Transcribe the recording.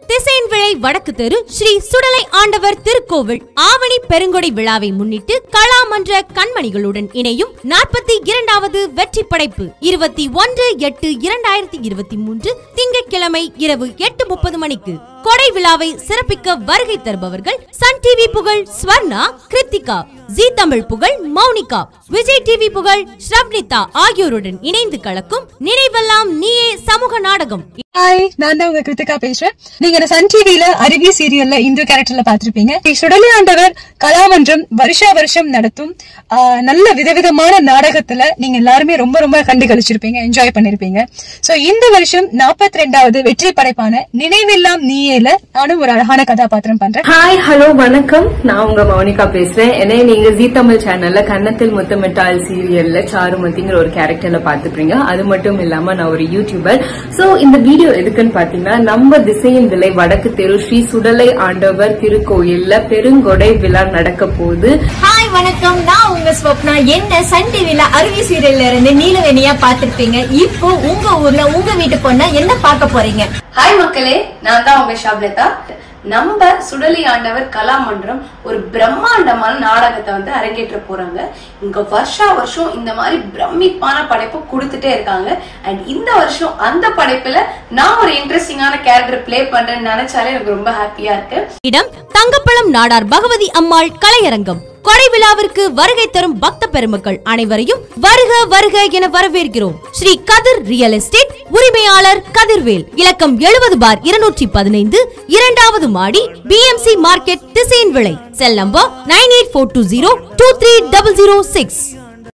திசைன் விளை வடக்கு தெரு ஸ்ரீ சுடலை ஆண்டவர் திருக்கோவில் ஆவணி பெருங்கொடை விழாவை முன்னிட்டு கலாமன்ற கண்மணிகளுடன் இணையும் நாற்பத்தி இரண்டாவது வெற்றி படைப்பு இருபத்தி ஒன்று எட்டு இரண்டாயிரத்தி இருபத்தி மூன்று திங்கட்கிழமை இரவு எட்டு முப்பது மணிக்கு கொடை விழாவை சிறப்பிக்க வருகை தருபவர்கள் சன் டிவி புகழ் ஸ்வர்ணா கிருத்திகா ஜி தமிழ் புகழ் மௌனிகா விஜய் டிவி புகழ் ஸ்ரப்னிதா ஆகியோருடன் இணைந்து கலக்கும் நினைவெல்லாம் நீயே சமூக நாடகம் ஹாய் நான் தான் உங்க கிருத்திகா பேசுறேன் நீங்க இந்த சன் டிவில அருவி சீரியல்ல இந்து கேரக்டர்ல பாத்திருப்பீங்க ஸ்ரீ சுடலி ஆண்டவர் கலாமன்றம் வருஷா வருஷம் நடத்தும் ஆஹ், நல்ல விதவிதமான நாடகத்துல நீங்க எல்லாருமே ரொம்ப ரொம்ப கண்டு கழிச்சிருப்பீங்க என்ஜாய் பண்ணிருப்பீங்க சோ இந்த வருஷம் நாற்பத்தி ரெண்டாவது வெற்றி படைப்பான நினைவெல்லாம் நீயேல நானும் ஒரு அழகான கதாபாத்திரம் பண்றேன் ஹாய் ஹலோ வணக்கம் நான் உங்க மௌனிகா பேசுறேன் என்னை நீங்க ஜி தமிழ் சேனல்ல கன்னத்தில் முத்தமிட்டால் சீரியல்ல சாருமதிங்கிற ஒரு கேரக்டர்ல பாத்துப்பீங்க அது மட்டும் இல்லாம நான் ஒரு யூடியூபர் சோ இந்த வீடியோ எதுக்குன்னு பாத்தீங்கன்னா நம்ம திசையின் விலை வடக்கு தெரு ஸ்ரீ சுடலை ஆண்டவர் திருக்கோயில்ல பெருங்கொடை விழா நடக்க போகுது ஹாய் வணக்கம் நான் உங்க ஸ்வப்னா என்ன சன் டிவில அருவி சீரியல்ல இருந்து நீலவேணியா பாத்திருப்பீங்க இப்போ உங்க ஊர்ல உங்க வீட்டு பொண்ண என்ன பார்க்க போறீங்க ஹாய் மக்களே நான் தான் உங்க ஷாப்லதா நம்ம சுடலி ஆண்டவர் கலாமன்றம் ஒரு பிரம்மாண்டமான நாடகத்தை வந்து அரங்கேற்ற போறாங்க இங்க வருஷா வருஷம் இந்த மாதிரி பிரமிப்பான படைப்பு கொடுத்துட்டே இருக்காங்க அண்ட் இந்த வருஷம் அந்த படைப்புல நான் ஒரு இன்ட்ரெஸ்டிங்கான கேரக்டர் ப்ளே பண்றேன்னு நினைச்சாலே எனக்கு ரொம்ப ஹாப்பியா இருக்கு இடம் தங்கப்பழம் நாடார் பகவதி அம்மாள் கலையரங்கம் கொடை விழாவிற்கு வருகை தரும் பக்த பெருமக்கள் அனைவரையும் வருக வருக என வரவேற்கிறோம் ஸ்ரீ கதிர் ரியல் எஸ்டேட் உரிமையாளர் கதிர்வேல் இலக்கம் எழுபது பார் இருநூற்றி பதினைந்து இரண்டாவது மாடி பிஎம்சி மார்க்கெட் திசையின் விளை cell number nine eight four two zero two three double zero six